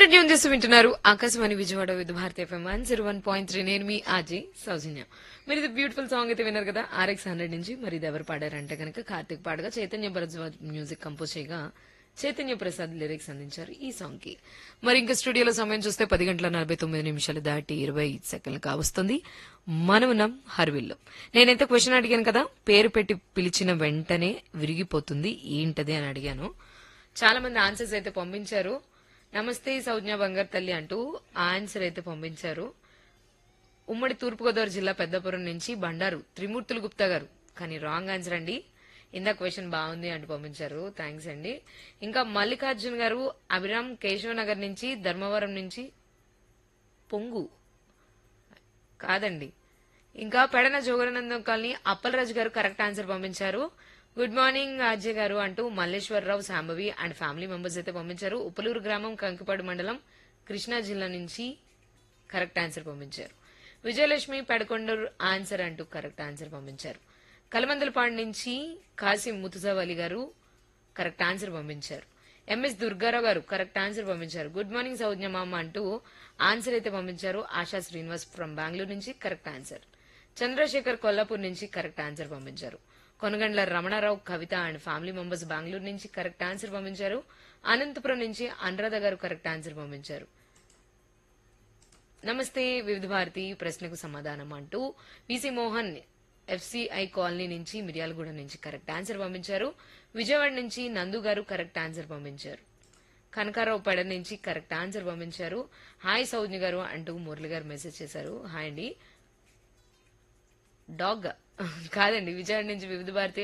మీరు ట్యూన్ చేసి వింటున్నారు Akashvani Vijayawada Vividh Bharati FM one zero one point three నేను మీ ఆజీ సౌజన్య మీరు ఇది బ్యూటిఫుల్ సాంగ్ అయితే విన్నారు కదా ఆర్ఎక్స్ హండ్రెడ్ నుంచి మరి ఇది ఎవరు పాడారంటే కనుక కార్తిక్ పాడగా చైతన్య భరద్వాజ్ మ్యూజిక్ కంపోజ్ చేయగా చైతన్య ప్రసాద్ లిరిక్స్ అందించారు ఈ సాంగ్ కి మరి ఇంకా స్టూడియోలో సమయం చూస్తే పది గంటల నలభై తొమ్మిది నిమిషాలు దాటి ఇరవై సెకండ్లు కావస్తుంది మనమునం హర్విల్లో నేనైతే క్వశ్చన్ అడిగాను కదా పేరు పెట్టి పిలిచిన వెంటనే విరిగిపోతుంది ఏంటది అని అడిగాను చాలా మంది ఆన్సర్స్ అయితే పంపించారు నమస్తే సౌజ్ఞ బంగారు తల్లి అంటూ ఆన్సర్ అయితే పంపించారు ఉమ్మడి తూర్పుగోదావరి జిల్లా పెద్దపురం నుంచి బండారు త్రిమూర్తులు గుప్తా గారు కానీ రాంగ్ ఆన్సర్ అండి ఇందా క్వశ్చన్ బాగుంది అంటూ పంపించారు థ్యాంక్స్ అండి ఇంకా మల్లికార్జున్ గారు అభిరామ్ కేశవ నగర్ నుంచి ధర్మవరం నుంచి పొంగు కాదండి ఇంకా Pedana జోగరానందం colony Appalaraju garu correct answer పంపించారు గుడ్ మార్నింగ్ అజయ్ గారు అంటూ Malleswararao Sambhavi and family members అయితే పంపించారు ఉప్పలూరు గ్రామం కంకిపాడు మండలం కృష్ణా జిల్లా నుంచి కరెక్ట్ ఆన్సర్ పంపించారు విజయలక్ష్మి పెడకొండూరు ఆన్సర్ అంటూ కరెక్ట్ ఆన్సర్ పంపించారు కలమందలపాడు నుంచి కాసిం ముతుజావలి గారు కరెక్ట్ ఆన్సర్ పంపించారు MS Durgarao garu correct answer పంపించారు గుడ్ మార్నింగ్ సౌజ్ఞ మామ అంటూ ఆన్సర్ అయితే పంపించారు ఆశా శ్రీనివాస్ ఫ్రమ్ బెంగళూరు నుంచి కరెక్ట్ ఆన్సర్ చంద్రశేఖర్ కొల్లాపూర్ నుంచి కరెక్ట్ ఆన్సర్ పంపించారు Konagandla Ramanarao Kavitha and family members Bengaluru నుంచి కరెక్ట్ ఆన్సర్ పంపించారు అనంతపురం నుంచి అనురాధ గారు కరెక్ట్ ఆన్సర్ పంపించారు నమస్తే వివిధ భారతి ప్రశ్నకు సమాధానం అంటూ విసి మోహన్ ఎఫ్సిఐ కాలనీ నుంచి మిర్యాలగూడ నుంచి కరెక్ట్ ఆన్సర్ పంపించారు విజయవాడ నుంచి నందు గారు కరెక్ట్ ఆన్సర్ పంపించారు కనకారావు పెడ నుంచి కరెక్ట్ ఆన్సర్ పంపించారు హాయ్ సౌజ్ఞ గారు అంటూ మురళి గారు మెసేజ్ చేశారు హాయ్ అండి డాగ్ కాదండి విజయవాడ నుంచి వివిధ భారతి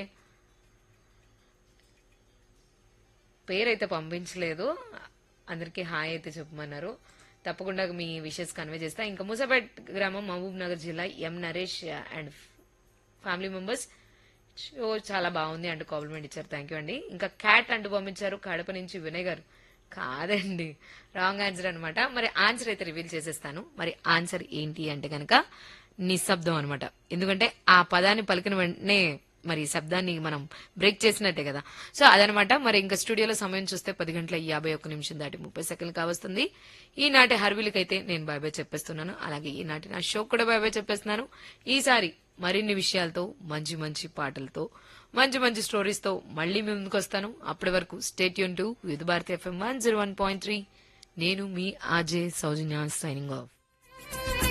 పేరైతే పంపించలేదు అందరికీ హాయ్ అయితే చెప్పమన్నారు తప్పకుండా మీ విషెస్ కన్వే చేస్తా ఇంకా మూసాపేట్ గ్రామం మహబూబ్ నగర్ జిల్లా M Naresh and family members show చాలా బాగుంది అంటూ కాంప్లిమెంట్ ఇచ్చారు థ్యాంక్ యూ అండి ఇంకా క్యాట్ అంటూ పంపించారు కడప నుంచి వినయ్ గారు కాదండి రాంగ్ ఆన్సర్ అన్నమాట మరి ఆన్సర్ అయితే రివీల్ చేసేస్తాను మరి ఆన్సర్ ఏంటి అంటే కనుక నిశ్శబ్దం అన్నమాట ఎందుకంటే ఆ పదాన్ని పలికిన వెంటనే మరి శబ్దాన్ని మనం బ్రేక్ చేసినట్టే కదా సో అదనమాట మరి ఇంకా స్టూడియోలో సమయం చూస్తే పది గంటల యాభై ఒక్క నిమిషం దాటి ముప్పై సెకండ్లు కావస్తుంది ఈనాటి హర్విలకైతే నేను బాయ్ బాయ్ చెప్పేస్తున్నాను అలాగే ఈనాటి నా షో కూడా బాయ్ బాయ్ చెప్పేస్తున్నాను ఈసారి మరిన్ని విషయాలతో మంచి మంచి పాటలతో మంచి మంచి స్టోరీస్ తో మళ్ళీ మీ ముందుకు వస్తాను అప్పటి వరకు స్టేట్ యూన్ to with Bharati FM one zero one point three నేను మీ ఆజే సౌజన్య సైనింగ్ ఆఫ్